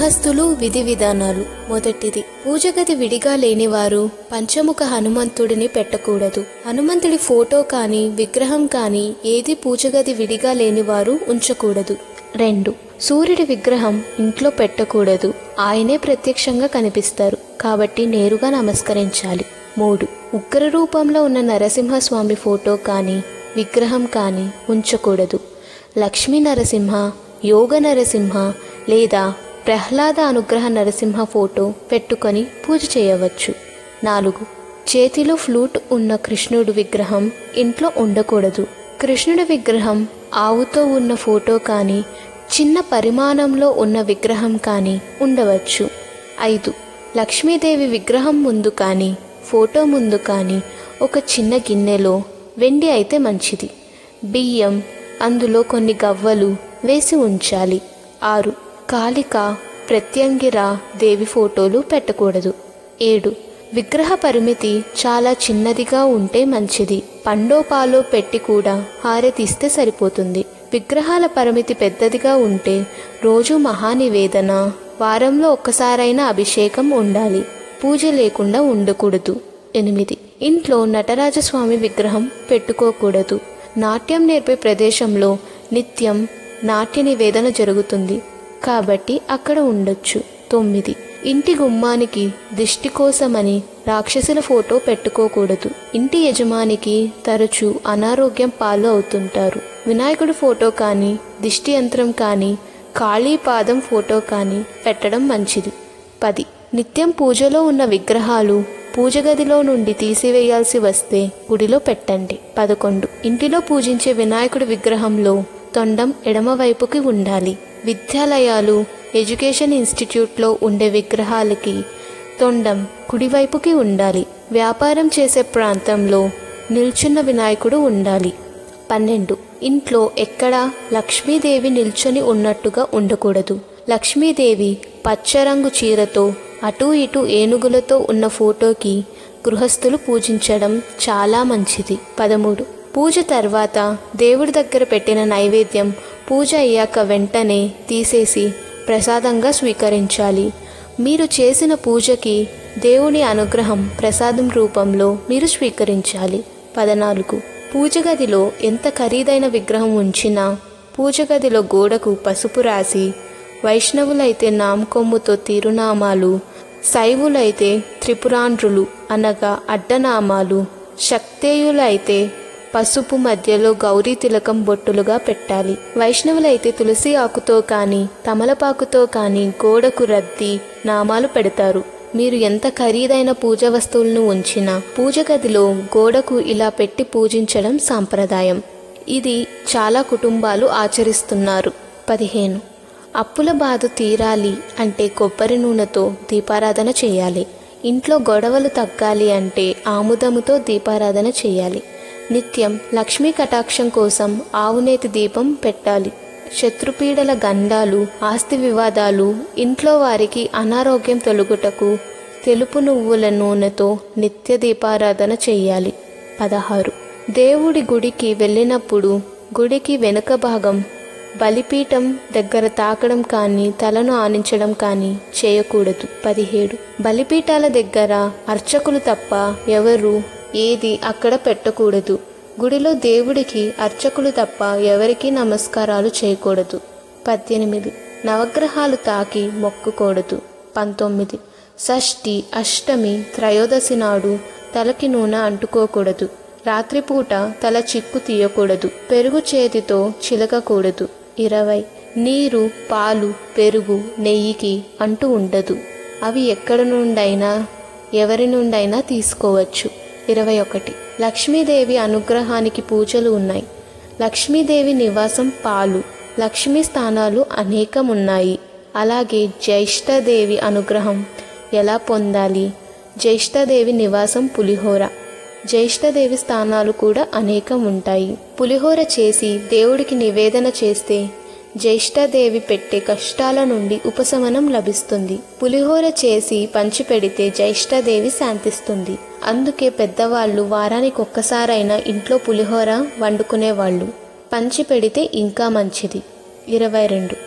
గృహస్థులు విధి విధానాలు మొదటిది పూజ గది విడిగా లేనివారు పంచముఖ హనుమంతుడిని పెట్టకూడదు హనుమంతుడి ఫోటో కానీ విగ్రహం కానీ ఏది పూజ గది విడిగా లేనివారు ఉంచకూడదు రెండు సూర్యుడి విగ్రహం ఇంట్లో పెట్టకూడదు ఆయనే ప్రత్యక్షంగా కనిపిస్తారు కాబట్టి నేరుగా నమస్కరించాలి మూడు ఉగ్ర రూపంలో ఉన్న నరసింహస్వామి ఫోటో కానీ విగ్రహం కానీ ఉంచకూడదు లక్ష్మీ నరసింహ యోగ నరసింహ లేదా ప్రహ్లాద అనుగ్రహ నరసింహ ఫోటో పెట్టుకొని పూజ చేయవచ్చు నాలుగు చేతిలో ఫ్లూట్ ఉన్న కృష్ణుడు విగ్రహం ఇంట్లో ఉండకూడదు కృష్ణుడి విగ్రహం ఆవుతో ఉన్న ఫోటో కానీ చిన్న పరిమాణంలో ఉన్న విగ్రహం కానీ ఉండవచ్చు ఐదు లక్ష్మీదేవి విగ్రహం ముందు కానీ ఫోటో ముందు కానీ ఒక చిన్న గిన్నెలో వెండి అయితే మంచిది బియ్యం అందులో కొన్ని గవ్వలు వేసి ఉంచాలి ఆరు కాళిక ప్రత్యంగిర దేవి ఫోటోలు పెట్టకూడదు ఏడు విగ్రహ పరిమితి చాలా చిన్నదిగా ఉంటే మంచిది పండో పాలో పెట్టి కూడా హారతిస్తే సరిపోతుంది విగ్రహాల పరిమితి పెద్దదిగా ఉంటే రోజు మహానివేదన వారంలో ఒక్కసారైనా అభిషేకం ఉండాలి పూజ లేకుండా ఉండకూడదు ఎనిమిది ఇంట్లో నటరాజస్వామి విగ్రహం పెట్టుకోకూడదు నాట్యం నేర్పే ప్రదేశంలో నిత్యం నాట్య నివేదన జరుగుతుంది కాబట్టి అక్కడ ఉండొచ్చు తొమ్మిది ఇంటి గుమ్మానికి దిష్టి కోసమని రాక్షసుల ఫోటో పెట్టుకోకూడదు ఇంటి యజమానికి తరచూ అనారోగ్యం పాలు అవుతుంటారు వినాయకుడి ఫోటో కానీ దిష్టి యంత్రం కానీ కాళీ పాదం ఫోటో కానీ పెట్టడం మంచిది పది నిత్యం పూజలో ఉన్న విగ్రహాలు పూజ గదిలో నుండి తీసివేయాల్సి వస్తే గుడిలో పెట్టండి పదకొండు ఇంటిలో పూజించే వినాయకుడి విగ్రహంలో తొండం ఎడమవైపుకి ఉండాలి విద్యాలయాలు ఎడ్యుకేషన్ ఇన్స్టిట్యూట్లో ఉండే విగ్రహాలకి తొండం కుడివైపుకి ఉండాలి వ్యాపారం చేసే ప్రాంతంలో నిల్చున్న వినాయకుడు ఉండాలి పన్నెండు ఇంట్లో ఎక్కడ లక్ష్మీదేవి నిల్చొని ఉన్నట్టుగా ఉండకూడదు లక్ష్మీదేవి పచ్చరంగు చీరతో అటూ ఇటూ ఏనుగులతో ఉన్న ఫోటోకి గృహస్థులు పూజించడం చాలా మంచిది పదమూడు పూజ తర్వాత దేవుడి దగ్గర పెట్టిన నైవేద్యం పూజ అయ్యాక వెంటనే తీసేసి ప్రసాదంగా స్వీకరించాలి మీరు చేసిన పూజకి దేవుని అనుగ్రహం ప్రసాదం రూపంలో మీరు స్వీకరించాలి పద్నాలుగు పూజ గదిలో ఎంత ఖరీదైన విగ్రహం ఉంచినా పూజ గదిలో గోడకు పసుపు రాసి వైష్ణవులైతే నామకొమ్ముతో తిరునామాలు శైవులైతే త్రిపురాండ్రులు అనగా అడ్డనామాలు శక్తేయులైతే పసుపు మధ్యలో గౌరీ తిలకం బొట్టులుగా పెట్టాలి వైష్ణవులైతే తులసి ఆకుతో కానీ తమలపాకుతో కానీ గోడకు రద్ది నామాలు పెడతారు మీరు ఎంత ఖరీదైన పూజ వస్తువులను ఉంచినా పూజ గదిలో గోడకు ఇలా పెట్టి పూజించడం సాంప్రదాయం ఇది చాలా కుటుంబాలు ఆచరిస్తున్నారు పదిహేను అప్పుల బాధ తీరాలి అంటే కొబ్బరి నూనెతో దీపారాధన చేయాలి ఇంట్లో గొడవలు తగ్గాలి అంటే ఆముదముతో దీపారాధన చేయాలి నిత్యం లక్ష్మీ కటాక్షం కోసం ఆవునేతి దీపం పెట్టాలి శత్రుపీడల గండాలు ఆస్తి వివాదాలు ఇంట్లో వారికి అనారోగ్యం తొలుగుటకు తెలుపు నువ్వుల నూనెతో నిత్య దీపారాధన చేయాలి పదహారు దేవుడి గుడికి వెళ్ళినప్పుడు గుడికి వెనుక భాగం బలిపీఠం దగ్గర తాకడం కానీ తలను ఆనించడం కానీ చేయకూడదు పదిహేడు బలిపీఠాల దగ్గర అర్చకులు తప్ప ఎవరు ఏది అక్కడ పెట్టకూడదు గుడిలో దేవుడికి అర్చకులు తప్ప ఎవరికీ నమస్కారాలు చేయకూడదు పద్దెనిమిది నవగ్రహాలు తాకి మొక్కకూడదు పంతొమ్మిది షష్ఠి అష్టమి త్రయోదశి నాడు తలకి నూనె అంటుకోకూడదు రాత్రిపూట తల చిక్కు తీయకూడదు పెరుగు చేతితో చిలకకూడదు ఇరవై నీరు పాలు పెరుగు నెయ్యికి అంటూ ఉండదు అవి ఎక్కడ నుండైనా ఎవరి నుండైనా తీసుకోవచ్చు ఇరవై ఒకటి లక్ష్మీదేవి అనుగ్రహానికి పూజలు ఉన్నాయి లక్ష్మీదేవి నివాసం పాలు లక్ష్మీ స్థానాలు అనేకం ఉన్నాయి అలాగే జ్యేష్ఠదేవి అనుగ్రహం ఎలా పొందాలి జ్యేష్ఠదేవి నివాసం పులిహోర జ్యేష్ఠదేవి స్థానాలు కూడా అనేకం ఉంటాయి పులిహోర చేసి దేవుడికి నివేదన చేస్తే జ్యేష్ఠదేవి పెట్టే కష్టాల నుండి ఉపశమనం లభిస్తుంది పులిహోర చేసి పంచిపెడితే జ్యేష్ఠదేవి శాంతిస్తుంది అందుకే పెద్దవాళ్ళు వారానికి ఒక్కసారైనా ఇంట్లో పులిహోర వండుకునేవాళ్ళు పంచి పెడితే ఇంకా మంచిది ఇరవై రెండు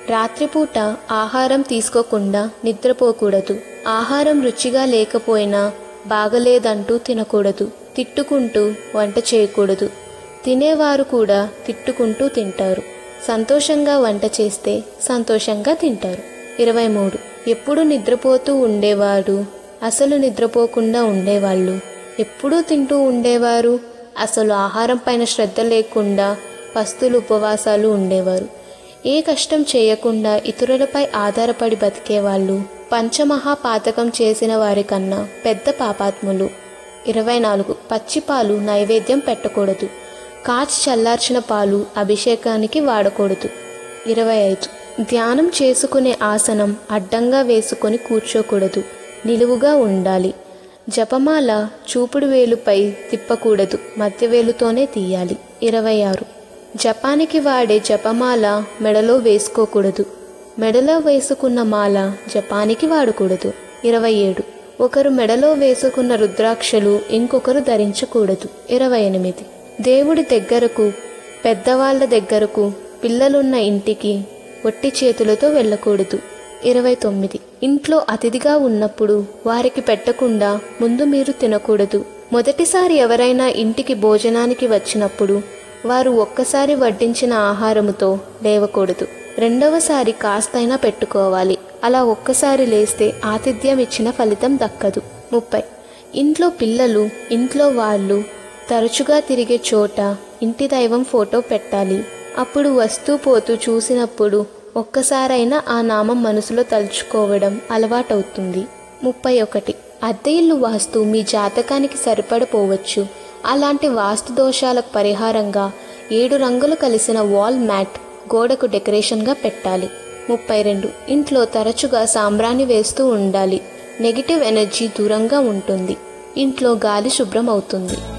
రాత్రిపూట ఆహారం తీసుకోకుండా నిద్రపోకూడదు ఆహారం రుచిగా లేకపోయినా బాగలేదంటూ తినకూడదు తిట్టుకుంటూ వంట చేయకూడదు తినేవారు కూడా తిట్టుకుంటూ తింటారు సంతోషంగా వంట చేస్తే సంతోషంగా తింటారు ఇరవై మూడు ఎప్పుడు నిద్రపోతూ ఉండేవాడు అసలు నిద్రపోకుండా ఉండేవాళ్ళు ఎప్పుడూ తింటూ ఉండేవారు అసలు ఆహారం పైన శ్రద్ధ లేకుండా పస్తులు ఉపవాసాలు ఉండేవారు ఏ కష్టం చేయకుండా ఇతరులపై ఆధారపడి బతికేవాళ్ళు పంచమహాపాతకం చేసిన వారికన్నా పెద్ద పాపాత్ములు ఇరవై నాలుగు పచ్చిపాలు నైవేద్యం పెట్టకూడదు కాచి చల్లార్చిన పాలు అభిషేకానికి వాడకూడదు ఇరవై ఐదు ధ్యానం చేసుకునే ఆసనం అడ్డంగా వేసుకొని కూర్చోకూడదు నిలువుగా ఉండాలి జపమాల చూపుడు వేలుపై తిప్పకూడదు మధ్యవేలుతోనే తీయాలి ఇరవై ఆరు జపానికి వాడే జపమాల మెడలో వేసుకోకూడదు మెడలో వేసుకున్న మాల జపానికి వాడకూడదు ఇరవై ఏడు ఒకరు మెడలో వేసుకున్న రుద్రాక్షలు ఇంకొకరు ధరించకూడదు ఇరవై ఎనిమిది దేవుడి దగ్గరకు పెద్దవాళ్ళ దగ్గరకు పిల్లలున్న ఇంటికి ఒట్టి చేతులతో వెళ్ళకూడదు ఇరవై తొమ్మిది ఇంట్లో అతిథిగా ఉన్నప్పుడు వారికి పెట్టకుండా ముందు మీరు తినకూడదు మొదటిసారి ఎవరైనా ఇంటికి భోజనానికి వచ్చినప్పుడు వారు ఒక్కసారి వడ్డించిన ఆహారముతో లేవకూడదు రెండవసారి కాస్తైనా పెట్టుకోవాలి అలా ఒక్కసారి లేస్తే ఆతిథ్యం ఇచ్చిన ఫలితం దక్కదు ముప్పై ఇంట్లో పిల్లలు ఇంట్లో వాళ్ళు తరచుగా తిరిగే చోట ఇంటి దైవం ఫోటో పెట్టాలి అప్పుడు వస్తూ పోతూ చూసినప్పుడు ఒక్కసారైనా ఆ నామం మనసులో తలుచుకోవడం అలవాటవుతుంది ముప్పై ఒకటి అద్దె ఇల్లు వాస్తు మీ జాతకానికి సరిపడపోవచ్చు అలాంటి వాస్తు దోషాలకు పరిహారంగా ఏడు రంగులు కలిసిన వాల్ మ్యాట్ గోడకు డెకరేషన్గా పెట్టాలి ముప్పై రెండు ఇంట్లో తరచుగా సాంబ్రాణి వేస్తూ ఉండాలి నెగిటివ్ ఎనర్జీ దూరంగా ఉంటుంది ఇంట్లో గాలి శుభ్రం అవుతుంది